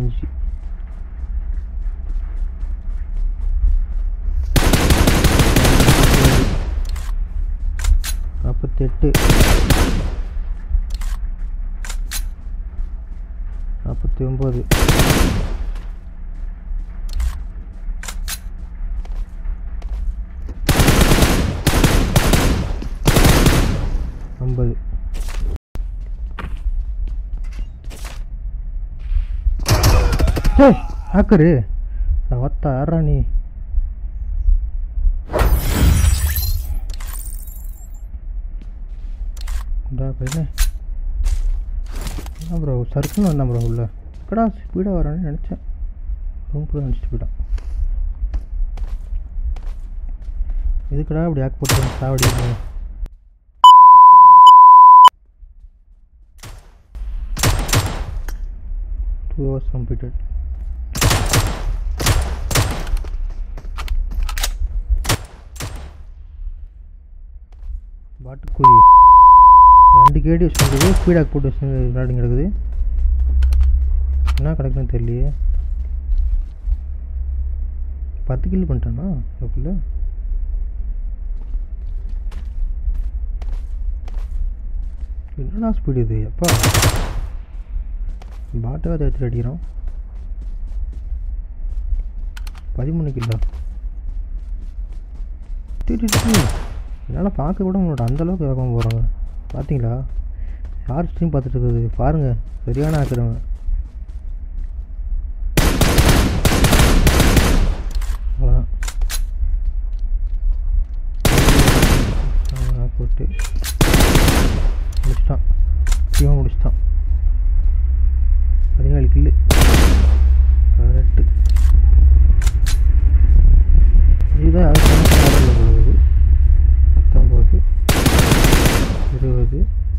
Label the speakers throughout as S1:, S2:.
S1: நாற்பத்தஞ்சு நாற்பத்தெட்டு நாற்பத்தி ஒம்பது ஐம்பது ஹே ஹாக்கரு ஒத்த யாரா நீ இந்தா பையனே என்ன ப்ரோ சர்க்குன்னு வந்தான் ப்ரோ உள்ள கடா ஸ்பீடாக வரான்னு நினச்சேன் ரூம்குள்ளே நினச்சிட்டு போயிட்டான் எதுக்குடா இப்படி ஆக்கு போட்டு சாவடி டூ ஹவர்ஸ் கம்ப்ளீட்டட் பாட்டுக்குருவி ரெண்டு கேடி வச்சுருக்குது ஸ்பீடாக போட்டு வச்சு விளையாடி கிடக்குது என்ன கிடக்குன்னு தெரியலையே பத்து கில் பண்ணிட்டானா அதுக்குள்ள என்னடா ஸ்பீடு இது எப்பா பாட்டாக எடுத்துட்டு அடிக்கிறோம் பதிமூணு கிலோ என்னால் பார்க்க கூட உங்களோட அந்தளவுக்கு வேகமாக போகிறாங்க பார்த்தீங்களா யார் ஸ்ட்ரீம் பார்த்துட்டு இருக்குது பாருங்கள் சரியான ஆக்குறவங்க அவ்வளோதான் அவ்வளோதான் போட்டு முடிச்சிட்டான் டீமாக முடிச்சிட்டான் பதினேழு கில்லு பதினெட்டு இதுதான் அதுக்கான சாதனில் போகுது பத்தொம்போது இருபது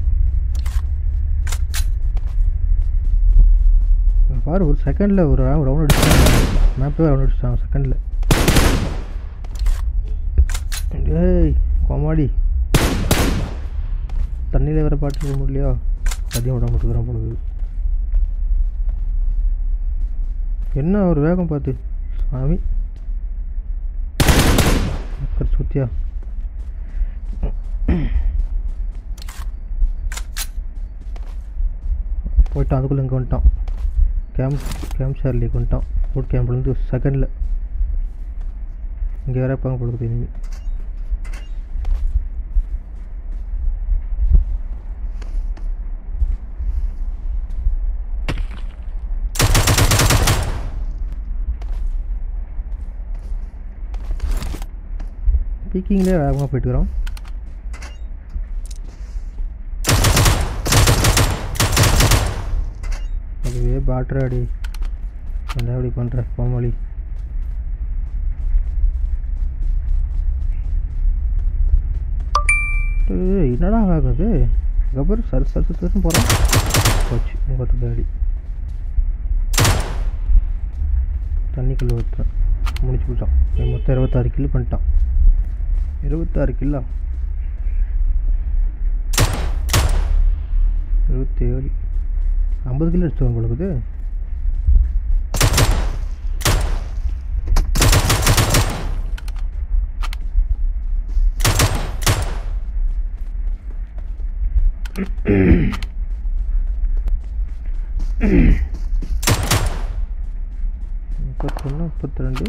S1: இங்க பாரு ஒரு செகண்டில் ஒரு ரவுண்ட் அடிச்சிட்டாங்க மேப்பே ரவுண்ட் அடிச்சிட்டாங்க செகண்டில் ஏய் கோமாடி தண்ணியில் வேறு பாட்டு போக முடியலையா அதிகம் விட மாட்டேங்கிறான் பொழுது என்ன ஒரு வேகம் பார்த்து சாமி மக்கள் சுத்தியா போயிட்டான் அதுக்குள்ளே இங்கே வந்துட்டான் கேம்ப் கேம்ப் ஷேர்லேக்கு வந்துட்டான் ஃபுட் கேம்ப்லேருந்து செகண்டில் இங்கே வேற இருப்பாங்க பொழுது இனிமேல் ஸ்பீக்கிங்லேயே வேகமாக போயிட்டுக்கிறோம் அதுவே பேட்டரி அடி என்ன அப்படி பண்ணுற கோமாளி ஏய், என்னடா ஆகுது அதுக்கப்புறம் சரு சரு சருன்னு போகிறான் போச்சு முப்பத்தஞ்சு அடி தண்ணிக்குள்ளே ஊற்றுறேன் முடிச்சு விட்டான் மொத்தம் இருபத்தாறு கிலோ பண்ணிட்டான் இருபத்தாறு கிலோ இருபத்தேழு ஐம்பது கிலோ அடிச்சோம் உங்களுக்கு முப்பத்தொன்று முப்பத்தி ரெண்டு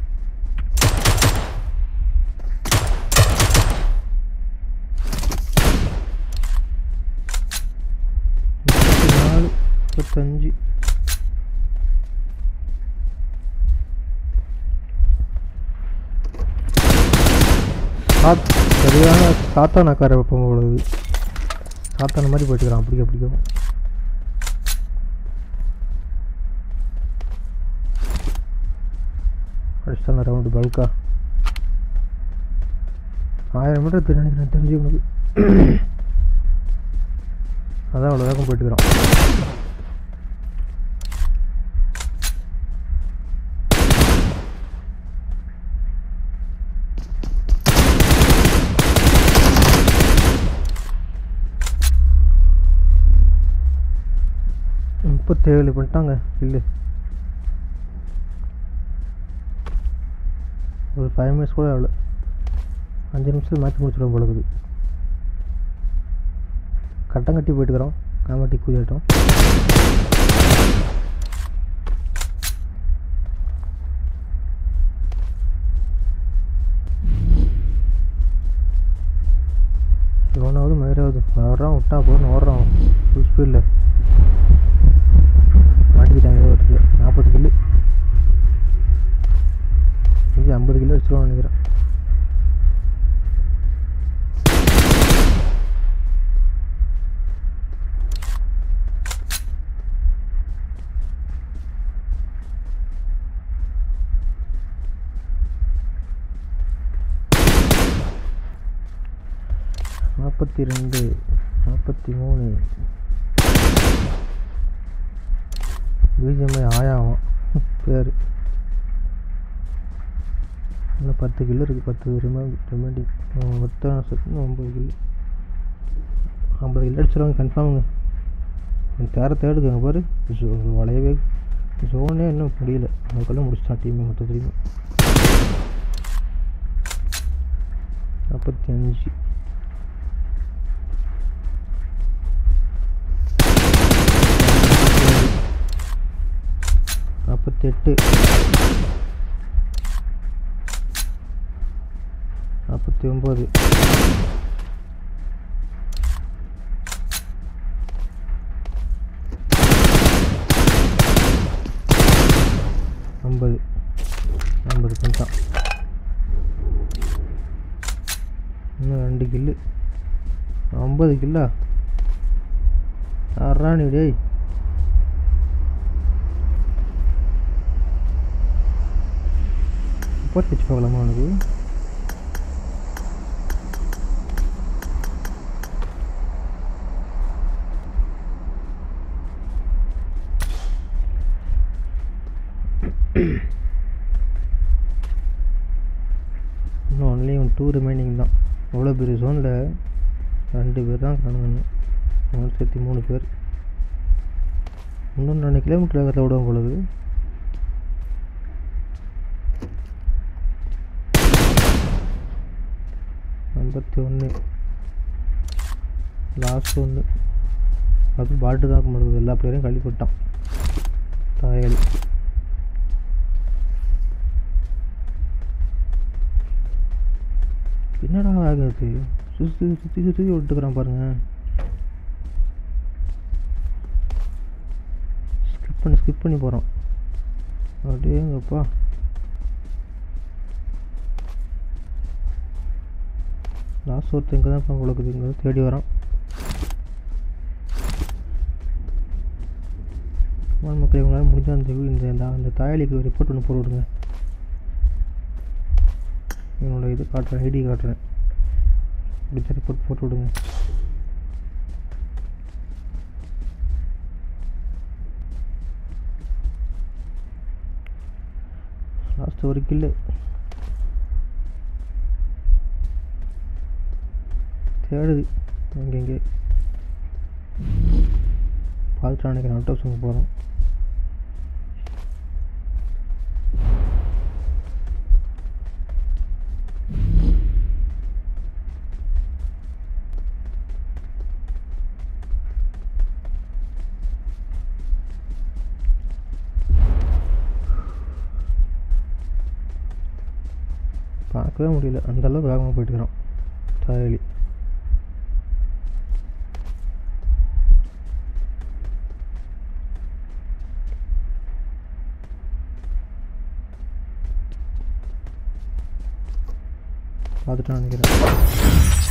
S1: முப்பத்தி நாலு முப்பத்தஞ்சு சாத் சரியான சாத்தானாக்கார வைப்போம் பொழுது சாத்தான மாதிரி போயிட்டுக்கிறான் அப்படி அப்படிக்கும் அடிச்சான ரவுண்டு பல்கா ஆயிரம் மீட்டர் தெரியும் நினைக்கிறேன் தெரிஞ்சு உனக்கு அதான் அவ்வளோ வேகம் போயிட்டுக்கிறான் முப்பத்தேழு பண்ணிட்டாங்க இல்லை ஒரு ஃபைவ் மினிட்ஸ் கூட ஆகல அஞ்சு நிமிஷத்தில் மேட்ச் முடிச்சிடும் போல இருக்குது கட்டம் கட்டி போயிட்டுக்கிறோம் காமெட்டி கூதியாட்டம் லோனாவது மயிராவது வர்றான் விட்டா போதும் ஓடுறான் ஃபுல் ஸ்பீடில் மாட்டிக்கிட்டாங்க ஏதோ இடத்துல நாற்பது கில்லு கொஞ்சம் ஐம்பது கிலோ அடிச்சிருவான்னு நினைக்கிறேன் நாற்பத்தி ரெண்டு நாற்பத்தி மூணு பிஜிஎம்ஐ ஆயாவும் பேர் இன்னும் பத்து கிலோ இருக்குது பத்து ரிமே ரிமைண்டிங் மொத்தம் செத்து ஒம்பது கிலோ ஐம்பது கிலோ அடிச்சிருவாங்க கன்ஃபார்முங்க தேர தேடுங்க பாரு ஜோ வளையவே ஜோனே இன்னும் முடியல அதுக்குள்ளே முடிச்சிட்டான் டீமே மொத்தத்துலையுமே நாற்பத்தி அஞ்சு நாற்பத்தெட்டு நாற்பத்தி ஒம்பது ஐம்பது ஐம்பது பண்ணிட்டான் இன்னும் ரெண்டு கில்லு ஐம்பது கில்லா அறானி டேய் போட்டு வச்சு பார்க்கலாமா உனக்கு இன்னும் ஒன்லி ஒன் டூ ரிமைனிங் தான் அவ்வளோ பெரிய ஜோனில் ரெண்டு பேர் தான் காணுங்க அவன் சேர்த்து மூணு பேர் இன்னும் ரெண்டு கிலோமீட்டர் வேகத்தில் விடுவோம் பொழுது ஐம்பத்தி ஒன்று லாஸ்ட் ஒன்று அது பாட்டு தான் மாட்டேங்குது எல்லா பிளேயரையும் கழி போட்டான் தாயலி என்னடா ஆகுது சுற்றி சுற்றி சுற்றி விட்டுக்கிறான் பாருங்க ஸ்கிப் பண்ணி ஸ்கிப் பண்ணி போகிறோம் அப்படியேங்கப்பா லாஸ்ட் ஒருத்தர் இங்கே தான் உழக்குது இங்கே தான் தேடி வரான் வான் மக்கள் இவங்களால முடிஞ்ச அந்த வீ- இந்த இந்த அந்த தாயலிக்கு ரிப்போர்ட் ஒன்று போட்டு விடுங்க என்னோட இது காட்டுறேன் ஐடி காட்டுறேன் முடிஞ்ச ரிப்போர்ட் போட்டு விடுங்க லாஸ்ட் ஒரு கில்லு தேடுது எங்கெங்கே பார்த்துட்டு நினைக்கிறேன் அவுட் ஹவுஸுக்கு போகிறோம் பார்க்கவே முடியல அந்த அளவுக்கு வேகமாக போயிட்டுக்கிறோம் தாயலி பார்த்துட்டு நினைக்கிறேன்